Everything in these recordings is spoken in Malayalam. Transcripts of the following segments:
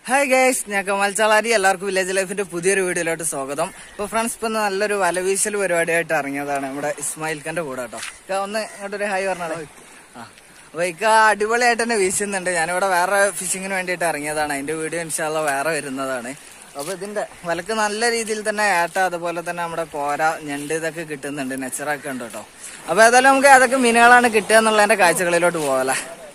ഹായ് ഗൈസ് ഞാൻ കമാൽ ചാളാരി എല്ലാവർക്കും വില്ലേജ് ലൈഫിന്റെ പുതിയൊരു വീഡിയോയിലോട്ട് സ്വാഗതം ഇപ്പൊ ഫ്രണ്ട്സ് ഇപ്പൊ നല്ലൊരു വലവീശൽ പരിപാടിയായിട്ട് ഇറങ്ങിയതാണ് നമ്മുടെ ഇസ്മായിൽ ഖാന്റെ കൂടെ കേട്ടോ ഇക്ക ഒന്ന് ഇങ്ങോട്ടൊരു ഹായ് പറഞ്ഞാലേ ആ അപ്പൊ ഇക്ക അടിപൊളിയായിട്ട് തന്നെ വീശുന്നുണ്ട് ഞാനിവിടെ വേറെ ഫിഷിങ്ങിന് വേണ്ടിയിട്ട് ഇറങ്ങിയതാണ് അതിന്റെ വീഡിയോ ഇൻഷാല്ല വേറെ വരുന്നതാണ് അപ്പൊ ഇതിന്റെ വലക്ക് നല്ല രീതിയിൽ തന്നെ ഏട്ട അതുപോലെ തന്നെ നമ്മുടെ കോര ഞണ്ട് ഇതൊക്കെ കിട്ടുന്നുണ്ട് നെച്ചറൊക്കെ ഉണ്ട് കേട്ടോ അപ്പൊ ഏതായാലും നമുക്ക് ഏതൊക്കെ മീനുകളാണ് കിട്ടുക എന്നുള്ളതിന്റെ കാഴ്ചകളിലോട്ട് പോകാല്ലേ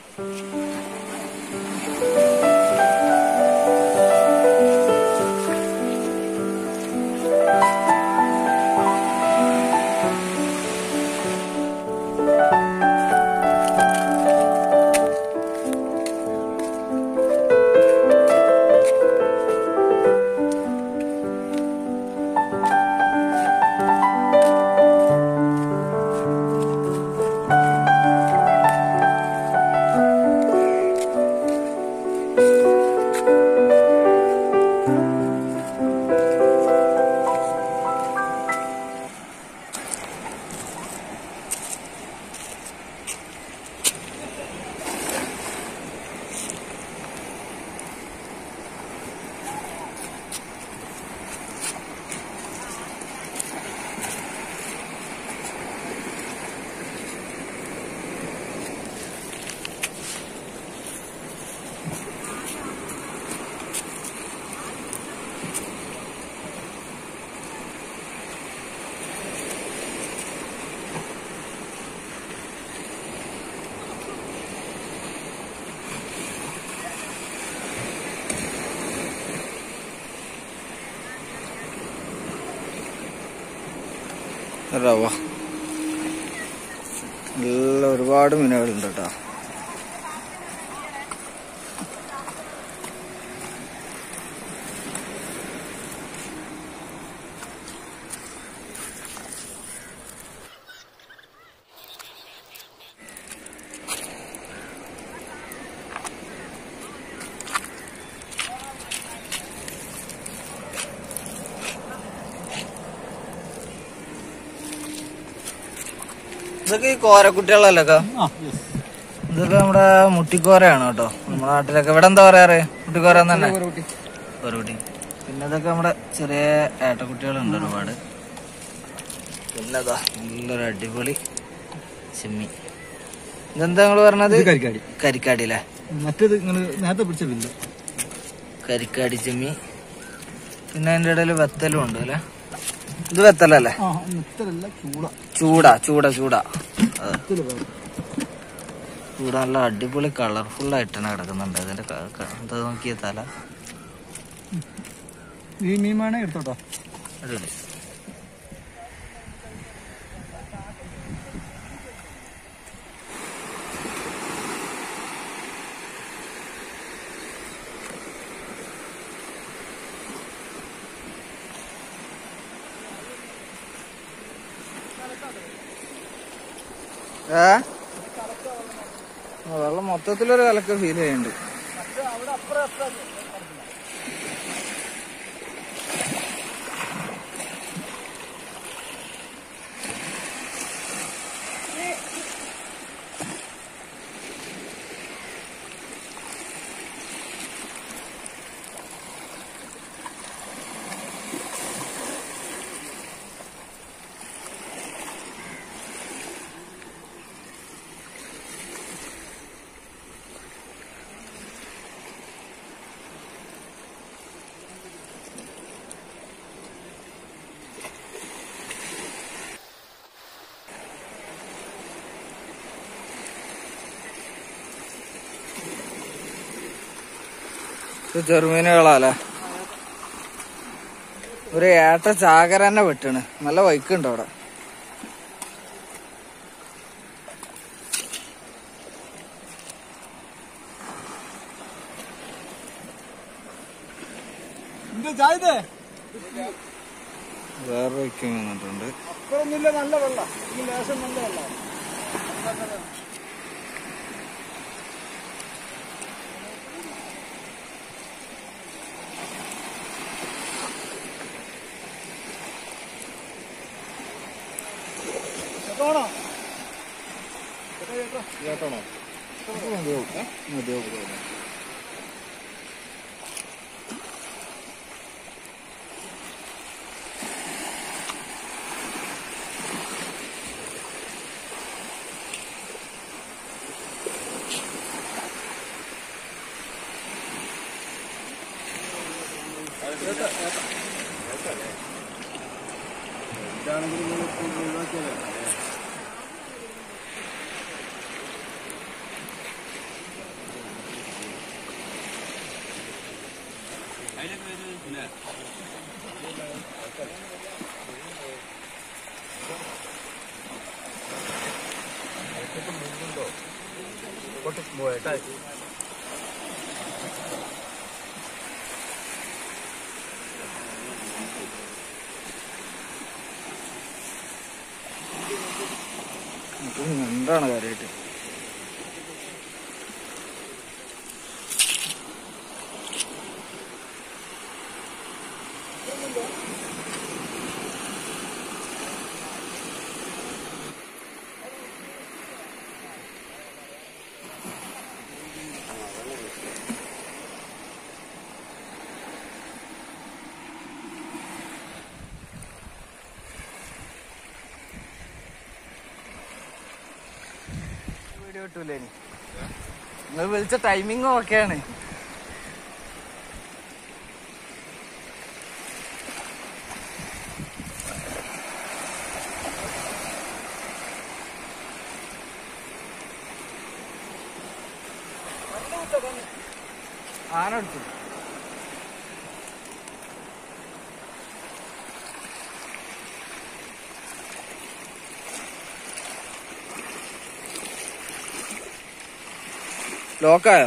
റവ നല്ല ഒരുപാട് മീനുകളുണ്ട് കേട്ടോ ഇതൊക്കെ ഈ കോരക്കുട്ടികളല്ലേ അക്ക? ഇതൊക്കെ നമ്മുടെ മുട്ടിക്കോരയാണ് കേട്ടോ നമ്മുടെ നാട്ടിലൊക്കെ ഇവിടെ എന്താ പറയാറ് മുട്ടിക്കോര എന്ന് തന്നെ കോരക്കുട്ടി പിന്നെ ഇതൊക്കെ നമ്മുടെ ചെറിയ ഏട്ടക്കുട്ടികളുണ്ട് ഒരുപാട് പിന്നെ ഇതാ നല്ലൊരു അടിപൊളി ചെമ്മി ഇതെന്താ നിങ്ങള് പറഞ്ഞത് കരിക്കാടി കരിക്കാടി അല്ലേ മറ്റേത് നിങ്ങൾ നേരത്തെ പിടിച്ച ബില്ല് കരിക്കാടി ചെമ്മി പിന്നെ അതിന്റെ ഇടയിൽ വെത്തലും ഉണ്ട് അല്ലേ ഇത് വെത്തലല്ലേ ആ മെത്തലല്ല ചൂട ചൂട ചൂട ചൂട അതെ മെത്തല് വേറെ. ഇവിടെ നല്ല അടിപൊളി കളർഫുൾ ആയിട്ട് തന്നെ കിടക്കുന്നുണ്ട് അതിന്റെ ക- ക- ഇത് നോക്കിയ തല ഈ മീൻ വേണേ എടുത്തോട്ടോ അടിപൊളി ഏ ആ, വെള്ളം മൊത്തത്തിലൊരു കലക്ക് ഫീൽ ചെയ്യുന്നുണ്ട് ഇത് ചെറുമീനുകളാല്ലേ ഒരു ഏട്ട ചാകര തന്നെ വെട്ടാണ് നല്ല വൈക്കുണ്ട് അവിടെ എന്റെ ചായതേ വേറെ വൈക്കും വന്നിട്ടുണ്ട് അപ്പഴൊന്നുമില്ല നല്ല വെള്ളം ഈ ലേശം നല്ല വെള്ളം കേട്ടോണോ കേട്ടോണോ മതിയാവും. എന്താണ് കാര്യമായിട്ട് വീഡിയോ കിട്ടൂലേ ഇനി? നിങ്ങൾ വിളിച്ച ടൈമിങ്ങും ഒക്കെയാണ് ആനടിച്ചു ലോക്കായോ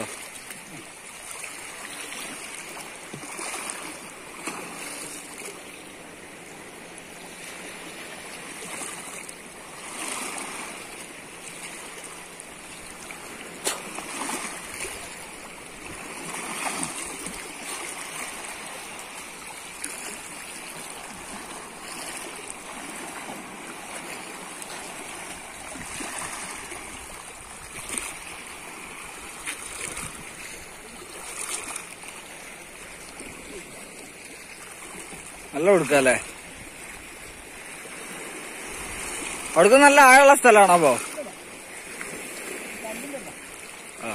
നല്ല കൊടുക്കല്ലേ അവിടക്ക് നല്ല ആഴമുള്ള സ്ഥലമാണോ അപ്പോ ആ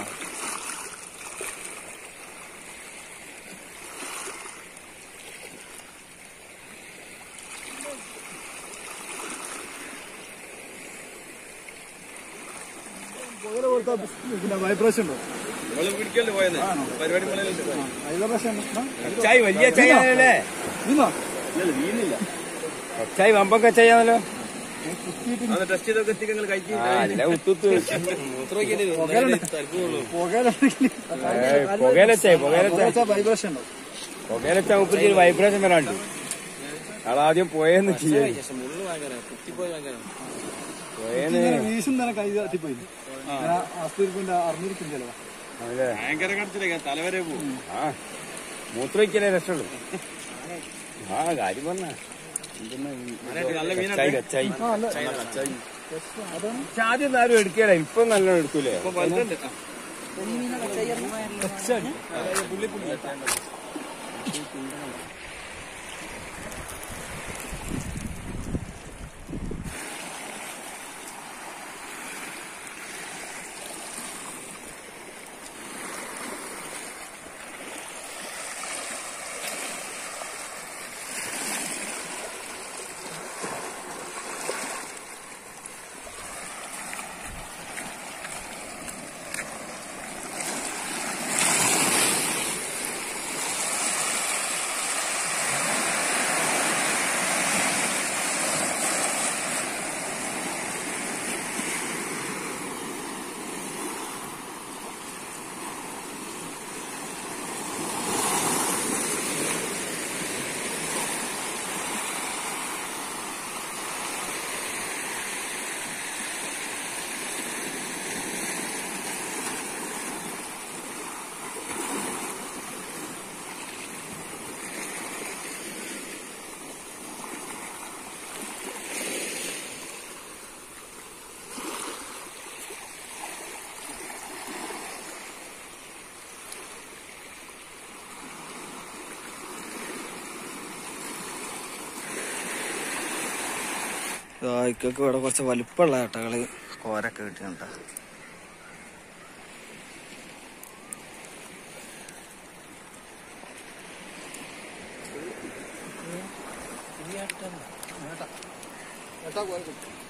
പുകയില കൊടുത്താ പിന്നെ വൈബ്രേഷൻ ഉണ്ടോ വൈബ്രേഷൻ ചായ് വലിയ ചായ ആണല്ലേ നീന്നോ ചായ് വമ്പം കച്ചായാണല്ലോ ടെസ്റ്റ് ചെയ്തൊക്കെ എത്തിക്കാൻ കഴിക്കും അല്ല ഉത്തുത്ത് പുകയില പുകയില ചായ് പുകയില ചായ് വൈബ്രേഷൻ ഉണ്ടോ പുകയില ചായ മുപ്പത്തി ഒരു വൈബ്രേഷൻ വരാണ്ട് ആളാദ്യം പോയെന്ന് ചെയ്യാ പോയെന്ന് വീശും തന്നെ കൈ തട്ടിപ്പോയി അസ്തിരിപ്പിന്റെ അറിഞ്ഞിരിക്കും ചിലവാ അതെ ഭയങ്കര കടത്തിലേക്ക് തലവരെ പോകും ആ മൂത്രയ്ക്കലേ രക്ഷമുള്ളൂ ആ കാര്യം പറഞ്ഞ നല്ല കച്ചായി കച്ചായി പക്ഷെ ആദ്യം ആരും എടുക്കല ഇപ്പൊ നല്ലോണം എടുക്കൂലേ ഇക്കൊക്കെ ഇവിടെ കുറച്ച് വലിപ്പമുള്ള ഏട്ടകള് കോരൊക്കെ കിട്ടിയുണ്ട എത്താ പോയി